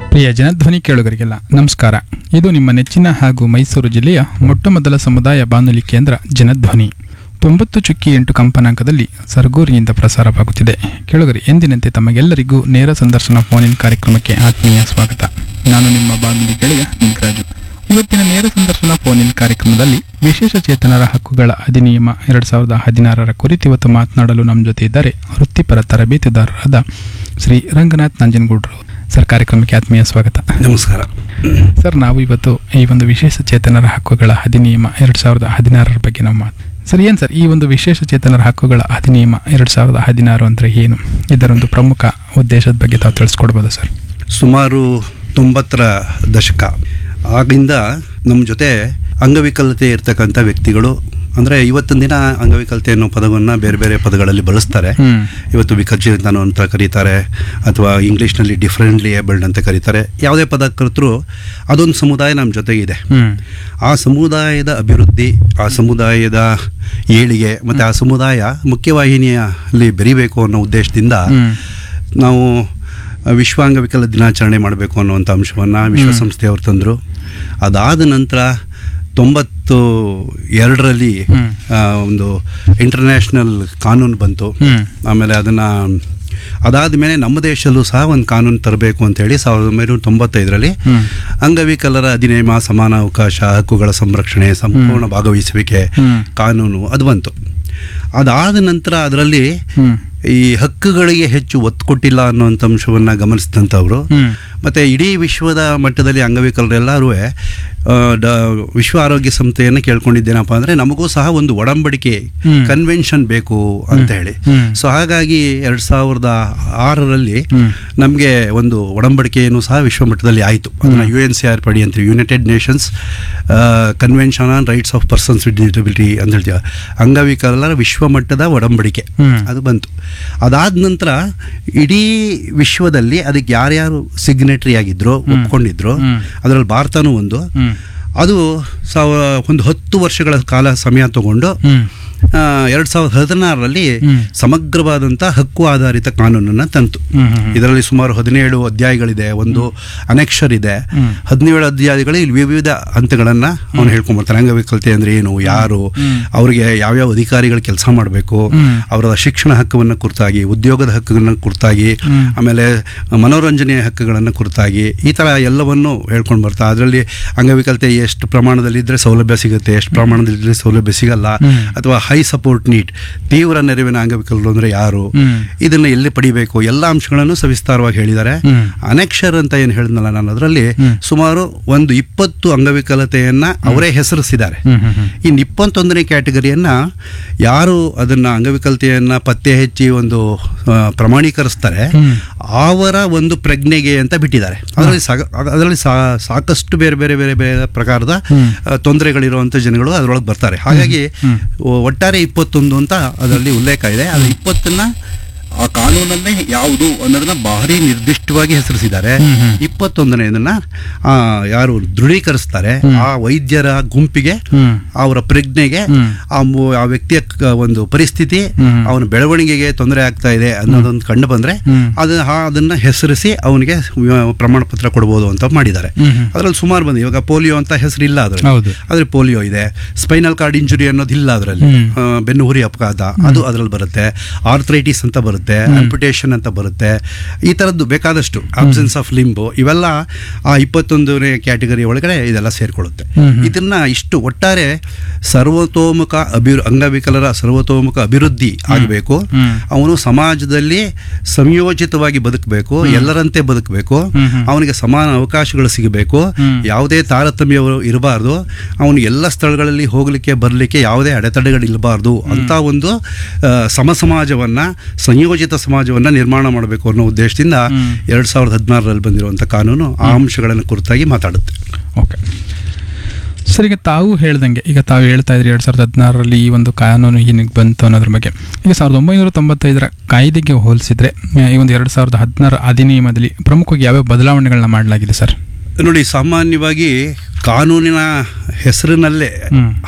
ಪ್ರಿಯ ಜನಧ್ವನಿ ಕೇಳುಗರಿಗೆಲ್ಲ ನಮಸ್ಕಾರ ಇದು ನಿಮ್ಮ ನೆಚ್ಚಿನ ಹಾಗೂ ಮೈಸೂರು ಜಿಲ್ಲೆಯ ಮೊಟ್ಟಮೊದಲ ಸಮುದಾಯ ಬಾನುಲಿ ಕೇಂದ್ರ ಜನಧ್ವನಿ ತೊಂಬತ್ತು ಚುಕ್ಕಿ ಎಂಟು ಕಂಪನಾಂಕದಲ್ಲಿ ಸರ್ಗೂರಿಯಿಂದ ಪ್ರಸಾರವಾಗುತ್ತಿದೆ ಕೇಳುಗರಿ ಎಂದಿನಂತೆ ತಮಗೆಲ್ಲರಿಗೂ ನೇರ ಸಂದರ್ಶನ ಫೋನಿನ್ ಕಾರ್ಯಕ್ರಮಕ್ಕೆ ಆತ್ಮೀಯ ಸ್ವಾಗತ ನಾನು ನಿಮ್ಮ ಬಾನುಲಿ ಗೆಳೆಯ ನಿಂಗರಾಜು ಇವತ್ತಿನ ನೇರ ಸಂದರ್ಶನ ಫೋನಿನ್ ಕಾರ್ಯಕ್ರಮದಲ್ಲಿ ವಿಶೇಷ ಚೇತನರ ಹಕ್ಕುಗಳ ಅಧಿನಿಯಮ ಎರಡ್ ಸಾವಿರದ ಹದಿನಾರರ ಕುರಿತು ಇವತ್ತು ಮಾತನಾಡಲು ನಮ್ಮ ಜೊತೆ ಇದ್ದಾರೆ ವೃತ್ತಿಪರ ತರಬೇತುದಾರರಾದ ಶ್ರೀ ರಂಗನಾಥ್ ನಂಜನಗೂಡ್ರು ಸರ್ ಕಾರ್ಯಕ್ರಮಕ್ಕೆ ಆತ್ಮೀಯ ಸ್ವಾಗತ ನಮಸ್ಕಾರ ಸರ್ ನಾವು ಇವತ್ತು ಈ ಒಂದು ವಿಶೇಷ ಚೇತನರ ಹಕ್ಕುಗಳ ಅಧಿನಿಯಮ ಎರಡ್ ಸಾವಿರದ ಹದಿನಾರರ ಬಗ್ಗೆ ನಾವು ಮಾತು ಸರ್ ಏನು ಸರ್ ಈ ಒಂದು ವಿಶೇಷ ಚೇತನರ ಹಕ್ಕುಗಳ ಅಧಿನಿಯಮ ಎರಡ್ ಸಾವಿರದ ಹದಿನಾರು ಅಂದರೆ ಏನು ಇದರೊಂದು ಪ್ರಮುಖ ಉದ್ದೇಶದ ಬಗ್ಗೆ ತಾವು ತಿಳಿಸ್ಕೊಡ್ಬೋದು ಸರ್ ಸುಮಾರು ತೊಂಬತ್ತರ ದಶಕ ಆಗಿಂದ ನಮ್ಮ ಜೊತೆ ಅಂಗವಿಕಲತೆ ಇರ್ತಕ್ಕಂಥ ವ್ಯಕ್ತಿಗಳು ಅಂದರೆ ಇವತ್ತಿನ ದಿನ ಅಂಗವಿಕಲತೆ ಅನ್ನೋ ಪದವನ್ನು ಬೇರೆ ಬೇರೆ ಪದಗಳಲ್ಲಿ ಬಳಸ್ತಾರೆ ಹ್ಮ್. ಇವತ್ತು ವಿಕಲಚೇತನ ಅಂತ ಕರೀತಾರೆ ಅಥವಾ ಇಂಗ್ಲೀಷ್ನಲ್ಲಿ ಡಿಫ್ರೆಂಟ್ಲಿ ಏಬಲ್ಡ್ ಅಂತ ಕರೀತಾರೆ ಯಾವುದೇ ಪದ ಕರೆತರೂ ಅದೊಂದು ಸಮುದಾಯ ನಮ್ಮ ಜೊತೆಗಿದೆ ಹ್ಮ್ ಆ ಸಮುದಾಯದ ಅಭಿವೃದ್ಧಿ ಆ ಸಮುದಾಯದ ಏಳಿಗೆ ಮತ್ತು ಆ ಸಮುದಾಯ ಮುಖ್ಯವಾಹಿನಿಯಲ್ಲಿ ಬೆರಿಬೇಕು ಅನ್ನೋ ಉದ್ದೇಶದಿಂದ ಹ್ಮ್. ನಾವು ವಿಶ್ವ ಅಂಗವಿಕಲ ದಿನಾಚರಣೆ ಮಾಡಬೇಕು ಅನ್ನುವಂಥ ಅಂಶವನ್ನು ವಿಶ್ವಸಂಸ್ಥೆಯವರು ತಂದರು ಅದಾದ ನಂತರ ತೊಂಬತ್ತು ಎರಡರಲ್ಲಿ ಹ್ಮ್. ಒಂದು ಇಂಟರ್ನ್ಯಾಷನಲ್ ಕಾನೂನು ಬಂತು ಹ್ಮ್. ಆಮೇಲೆ ಅದನ್ನು ಅದಾದ ಮೇಲೆ ನಮ್ಮ ದೇಶದಲ್ಲೂ ಸಹ ಒಂದು ಕಾನೂನು ತರಬೇಕು ಅಂತೇಳಿ ಸಾವಿರದ ಒಂಬೈನೂರ ತೊಂಬತ್ತೈದರಲ್ಲಿ ಹ್ಮ್. ಅಂಗವಿಕಲರ ಅಧಿನಿಯಮ ಸಮಾನ ಅವಕಾಶ ಹಕ್ಕುಗಳ ಸಂರಕ್ಷಣೆ ಸಂಪೂರ್ಣ ಭಾಗವಹಿಸುವಿಕೆ ಹ್ಮ್. ಕಾನೂನು ಅದು ಬಂತು ಅದಾದ ನಂತರ ಅದರಲ್ಲಿ ಹ್ಮ್. ಈ ಹಕ್ಕುಗಳಿಗೆ ಹೆಚ್ಚು ಒತ್ತು ಕೊಟ್ಟಿಲ್ಲ ಅನ್ನುವಂಥ ಅಂಶವನ್ನು ಗಮನಿಸಿದಂಥವ್ರು ಹ್ಮ್. ಮತ್ತು ಇಡೀ ವಿಶ್ವದ ಮಟ್ಟದಲ್ಲಿ ಅಂಗವಿಕಲರೆಲ್ಲರೂ ವಿಶ್ವ ಆರೋಗ್ಯ ಸಂಸ್ಥೆಯನ್ನು ಕೇಳ್ಕೊಂಡಿದ್ದೇನಪ್ಪ ಅಂದರೆ ನಮಗೂ ಸಹ ಒಂದು ಒಡಂಬಡಿಕೆ ಹ್ಮ್. ಕನ್ವೆನ್ಷನ್ ಬೇಕು ಅಂತ ಹೇಳಿ ಹ್ಮ್. ಸೊ ಹಾಗಾಗಿ ಎರಡು ಸಾವಿರದ ಆರರಲ್ಲಿ ಹ್ಮ್. ನಮಗೆ ಒಂದು ಒಡಂಬಡಿಕೆಯನ್ನು ಸಹ ವಿಶ್ವ ಮಟ್ಟದಲ್ಲಿ ಆಯಿತು ಅದನ್ನು ಯು ಎನ್ ಸಿ ಆರ್ ಪಡಿ ಅಂತೀವಿ United Nations convention on rights of persons with disability ಅಂತ ಹೇಳ್ತೀವಿ ಅಂಗವಿಕಲರ ವಿಶ್ವ ಮಟ್ಟದ ಒಡಂಬಡಿಕೆ ಹ್ಮ್. ಅದು ಬಂತು ಅದಾದ ನಂತರ ಇಡೀ ವಿಶ್ವದಲ್ಲಿ ಅದಕ್ಕೆ ಯಾರ್ಯಾರು ಸಿಗ್ನೇಟರಿ ಆಗಿದ್ರು ಒಪ್ಕೊಂಡಿದ್ರು ಹ್ಮ್. ಅದರಲ್ಲಿ ಭಾರತನೂ ಒಂದು ಹ್ಮ್. ಅದು ಸಾವ ಒಂದು ಹತ್ತು ವರ್ಷಗಳ ಕಾಲ ಸಮಯ ತಗೊಂಡು ಹ್ಮ್. ಎರಡು ಸಾವಿರದ ಹದಿನಾರರಲ್ಲಿ ಹ್ಮ್. ಸಮಗ್ರವಾದಂಥ ಹಕ್ಕು ಆಧಾರಿತ ಕಾನೂನನ್ನು ತಂತು ಹ್ಮ್. ಹ್ಮ್. ಇದರಲ್ಲಿ ಸುಮಾರು ಹದಿನೇಳು ಅಧ್ಯಾಯಗಳಿದೆ ಒಂದು ಅನೆಕ್ಷರ್ ಇದೆ ಹ್ಮ್. ಹದಿನೇಳು ಅಧ್ಯಾಯಗಳಲ್ಲಿ ಇಲ್ಲಿ ವಿವಿಧ ಹಂತಗಳನ್ನು ಅವನು ಹೇಳ್ಕೊಂಬರ್ತಾನೆ ಅಂಗವಿಕಲತೆ ಅಂದ್ರೆ ಏನು ಯಾರು ಹ್ಮ್. ಅವರಿಗೆ ಯಾವ್ಯಾವ ಅಧಿಕಾರಿಗಳು ಕೆಲಸ ಮಾಡಬೇಕು ಹ್ಮ್. ಅವರ ಶಿಕ್ಷಣ ಹಕ್ಕುವನ್ನು ಕುರಿತಾಗಿ ಉದ್ಯೋಗದ ಹಕ್ಕುಗಳನ್ನು ಕುರಿತಾಗಿ ಹ್ಮ್. ಆಮೇಲೆ ಮನೋರಂಜನೆಯ ಹಕ್ಕುಗಳನ್ನು ಕುರಿತಾಗಿ ಈ ಥರ ಎಲ್ಲವನ್ನು ಹೇಳ್ಕೊಂಡು ಬರ್ತಾ ಅದರಲ್ಲಿ ಅಂಗವಿಕಲತೆ ಎಷ್ಟು ಪ್ರಮಾಣದಲ್ಲಿ ಇದ್ದರೆ ಸೌಲಭ್ಯ ಸಿಗುತ್ತೆ ಎಷ್ಟು ಪ್ರಮಾಣದಲ್ಲಿ ಇದ್ದರೆ ಸೌಲಭ್ಯ ಸಿಗಲ್ಲ ಹ್ಮ್. ಅಥವಾ ಹೈ ಸಪೋರ್ಟ್ ನೀಡ್ ತೀವ್ರ ನೆರವಿನ ಅಂಗವಿಕಲರು ಅಂದರೆ ಯಾರು ಹ್ಮ್. ಇದನ್ನು ಎಲ್ಲಿ ಪಡಿಬೇಕು ಎಲ್ಲ ಅಂಶಗಳನ್ನು ಸವಿಸ್ತಾರವಾಗಿ ಹೇಳಿದ್ದಾರೆ ಹ್ಮ್. ಅನೆಕ್ಷರ್ ಅಂತ ಏನು ಹೇಳಿದ್ನಲ್ಲ ನಾನು ಅದರಲ್ಲಿ ಹ್ಮ್. ಸುಮಾರು ಒಂದು ಇಪ್ಪತ್ತು ಅಂಗವಿಕಲತೆಯನ್ನ ಅವರೇ ಹೆಸರಿಸಿದ್ದಾರೆ ಹ್ಮ್. ಹ್ಮ್. ಹ್ಮ್. ಇನ್ನು ಇಪ್ಪತ್ತೊಂದನೇ ಕ್ಯಾಟಗರಿಯನ್ನ ಯಾರು ಅದನ್ನ ಅಂಗವಿಕಲತೆಯನ್ನ ಪತ್ತೆ ಹಚ್ಚಿ ಒಂದು ಆ, ಪ್ರಮಾಣೀಕರಿಸ್ತಾರೆ ಹ್ಮ್. ಅವರ ಒಂದು ಪ್ರಜ್ಞೆಗೆ ಅಂತ ಬಿಟ್ಟಿದ್ದಾರೆ ಅದರಲ್ಲಿ ಸಾಕ ಅದರಲ್ಲಿ ಸಾ- ಸಾಕಷ್ಟು ಬೇರೆ ಬೇರೆ ಬೇರೆ ಬೇರೆ ಪ್ರಕಾರದ ಹ್ಮ್. ಆ, ತೊಂದರೆಗಳಿರುವಂಥ ಜನಗಳು ಅದರೊಳಗೆ ಬರ್ತಾರೆ ಹಾಗಾಗಿ ಹ್ಮ್. ಒ- ಒಟ್ಟಾರೆ ಇಪ್ಪತ್ತೊಂದು ಅಂತ ಅದರಲ್ಲಿ ಉಲ್ಲೇಖ ಇದೆ ಅದು ಇಪ್ಪತ್ತನ್ನ ಆ ಕಾನೂನನ್ನೇ ಯಾವುದು ಅನ್ನೋದನ್ನ ಭಾರಿ ನಿರ್ದಿಷ್ಟವಾಗಿ ಹೆಸರಿಸಿದ್ದಾರೆ ಹ್ಮ್, ಹ್ಮ್. ಇಪ್ಪತ್ತೊಂದನೇದನ್ನ ಆ, ಯಾರು ದೃಢೀಕರಿಸ್ತಾರೆ ಆ ವೈದ್ಯರ ಗುಂಪಿಗೆ ಹ್ಮ್. ಅವರ ಪ್ರಜ್ಞೆಗೆ ಹ್ಮ್. ಆ ಮು- ಆ ವ್ಯಕ್ತಿಯ ಕ- ಒಂದು ಪರಿಸ್ಥಿತಿ ಹ್ಮ್. ಅವನ ಬೆಳವಣಿಗೆಗೆ ತೊಂದರೆ ಆಗ್ತಾ ಇದೆ ಅನ್ನೋದೊಂದು ಕಂಡು ಬಂದ್ರೆ ಹ್ಮ್. ಅದು ಆ- ಅದನ್ನ ಹೆಸರಿಸಿ ಅವನಿಗೆ ಪ್ರಮಾಣ ಪತ್ರ ಕೊಡ್ಬೋದು ಅಂತ ಮಾಡಿದ್ದಾರೆ ಹ್ಮ್. ಹ್ಮ್. ಅದರಲ್ಲಿ ಸುಮಾರು ಬಂದಿದೆ ಇವಾಗ ಪೋಲಿಯೋ ಅಂತ ಹೆಸರಿಲ್ಲ ಅದ್ರಲ್ಲಿ ಹೌದು. ಅದ್ರ ಪೋಲಿಯೋ ಇದೆ ಸ್ಪೈನಲ್ ಕಾರ್ಡ್ ಇಂಜುರಿ ಅನ್ನೋದಿಲ್ಲ ಅದರಲ್ಲಿ ಹ್ಮ್. ಬೆನ್ನು ಹುರಿ ಅಪಘಾತ ಅದು ಅದರಲ್ಲಿ ಬರುತ್ತೆ ಆರ್ಥ್ರೈಟಿಸ್ ಅಂತ ಬರುತ್ತೆ ಆಂಪಿಟೇಷನ್ ಅಂತ ಬರುತ್ತೆ ಈ ಥರದ್ದು ಬೇಕಾದಷ್ಟು ಆಬ್ಸೆನ್ಸ್ ಆಫ್ ಲಿಂಬು ಇವೆಲ್ಲ ಆ ಇಪ್ಪತ್ತೊಂದನೇ ಕ್ಯಾಟಗರಿ ಒಳಗಡೆ ಇದೆಲ್ಲ ಸೇರಿಕೊಳ್ಳುತ್ತೆ ಹ್ಮ್, ಹ್ಮ್. ಇದನ್ನ ಇಷ್ಟು ಒಟ್ಟಾರೆ ಸರ್ವತೋಮುಖ ಅಭಿವೃ ಅಂಗವಿಕಲರ ಸರ್ವತೋಮುಖ ಅಭಿವೃದ್ಧಿ ಆಗಬೇಕು ಹ್ಮ್. ಅವನು ಸಮಾಜದಲ್ಲಿ ಸಂಯೋಜಿತವಾಗಿ ಬದುಕಬೇಕು ಎಲ್ಲರಂತೆ ಬದುಕಬೇಕು ಹ್ಮ್, ಹ್ಮ್. ಅವನಿಗೆ ಸಮಾನ ಅವಕಾಶಗಳು ಸಿಗಬೇಕು ಹ್ಮ್. ಯಾವುದೇ ತಾರತಮ್ಯ ಇರಬಾರ್ದು ಅವನು ಎಲ್ಲ ಸ್ಥಳಗಳಲ್ಲಿ ಹೋಗಲಿಕ್ಕೆ ಬರಲಿಕ್ಕೆ ಯಾವುದೇ ಅಡೆತಡೆಗಳು ಇರಬಾರ್ದು ಅಂತ ಒಂದು ಆ, ಸಮ ಸಮಾಜವನ್ನ ಸಂಯೋಜಿತ ಸಮಾಜವನ್ನ ನಿರ್ಮಾಣ ಮಾಡಬೇಕು ಅನ್ನೋ ಉದ್ದೇಶದಿಂದ ಹ್ಮ್. ಎರಡ್ ಸಾವಿರದ ಹದಿನಾರರಲ್ಲಿ ಬಂದಿರುವಂಥ ಕಾನೂನು ಆ ಅಂಶಗಳನ್ನು ಕುರಿತಾಗಿ ಮಾತಾಡುತ್ತೆ ಓಕೆ ಸರ್ ಈಗ ತಾವು ಹೇಳ್ದಂಗೆ ಈಗ ತಾವು ಹೇಳ್ತಾ ಇದ್ರಿ ಎರಡ್ ಸಾವಿರದ ಹದಿನಾರರಲ್ಲಿ ಈ ಒಂದು ಕಾನೂನು ಏನಿಗೆ ಬಂತು ಅನ್ನೋದ್ರ ಬಗ್ಗೆ ಈಗ ಸಾವಿರದ ಒಂಬೈನೂರ ತೊಂಬತ್ತೈದರ ಕಾಯ್ದೆಗೆ ಹೋಲಿಸಿದ್ರೆ ಆ, ಈ ಒಂದು ಎರಡ್ ಸಾವಿರದ ಹದಿನಾರು ಅಧಿನಿಯಮದಲ್ಲಿ ಪ್ರಮುಖವಾಗಿ ಯಾವ್ಯಾವ ಬದಲಾವಣೆಗಳನ್ನ ಮಾಡಲಾಗಿದೆ ಸರ್ ನೋಡಿ ಸಾಮಾನ್ಯವಾಗಿ ಕಾನೂನಿನ ಹೆಸರಿನಲ್ಲೇ ಹ್ಮ್